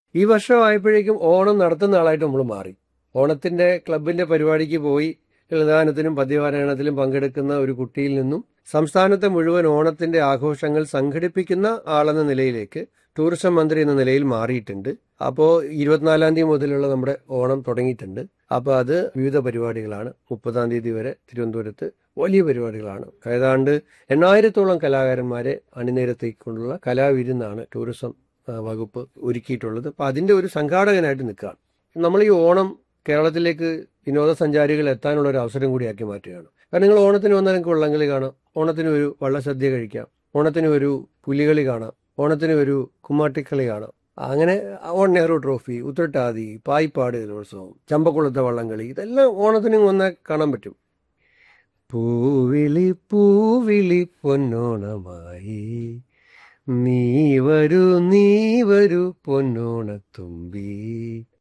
ഈ വർഷം ആയപ്പോഴേക്കും ഓണം നടത്തുന്ന ആളായിട്ട് നമ്മൾ മാറി ഓണത്തിന്റെ ക്ലബിന്റെ പരിപാടിക്ക് പോയി ലളിതാനത്തിനും പദ്യപാരായണത്തിലും പങ്കെടുക്കുന്ന ഒരു കുട്ടിയിൽ നിന്നും സംസ്ഥാനത്തെ മുഴുവൻ ഓണത്തിന്റെ ആഘോഷങ്ങൾ സംഘടിപ്പിക്കുന്ന ആളെന്ന നിലയിലേക്ക് ടൂറിസം മന്ത്രി എന്ന നിലയിൽ മാറിയിട്ടുണ്ട് അപ്പോൾ ഇരുപത്തിനാലാം തീയതി മുതലുള്ള നമ്മുടെ ഓണം തുടങ്ങിയിട്ടുണ്ട് അപ്പോൾ അത് വിവിധ പരിപാടികളാണ് മുപ്പതാം തീയതി വരെ തിരുവനന്തപുരത്ത് വലിയ പരിപാടികളാണ് ഏതാണ്ട് എണ്ണായിരത്തോളം കലാകാരന്മാരെ അണിനിരത്തിക്കൊണ്ടുള്ള കലാവിരുന്നാണ് ടൂറിസം ആ, വകുപ്പ് ഒരുക്കിയിട്ടുള്ളത് അപ്പം അതിൻ്റെ ഒരു സംഘാടകനായിട്ട് നിൽക്കുകയാണ് നമ്മൾ ഈ ഓണം കേരളത്തിലേക്ക് വിനോദസഞ്ചാരികൾ എത്താനുള്ള ഒരു അവസരം കൂടിയാക്കി മാറ്റുകയാണ് കാരണം നിങ്ങൾ ഓണത്തിന് വന്നാൽ നിങ്ങൾക്ക് വള്ളംകളി കാണാം ഓണത്തിന് ഒരു വള്ളസദ്യ കഴിക്കാം ഓണത്തിന് ഒരു പുലികളി കാണാം ഓണത്തിന് ഒരു കുമ്മാട്ടിക്കളി കാണാം അങ്ങനെ ഓൺ നെഹ്റു ട്രോഫി ഉത്രട്ടാതി പായിപ്പാട് ജലോത്സവം ചമ്പക്കുളത്തെ വള്ളംകളി ഇതെല്ലാം ഓണത്തിന് വന്നാൽ കാണാൻ പറ്റും പൂവിളി പൂവിളി പൊന്നോണമായി നീ വരൂ നീ വരൂ പൊന്നോണത്തുമ്പി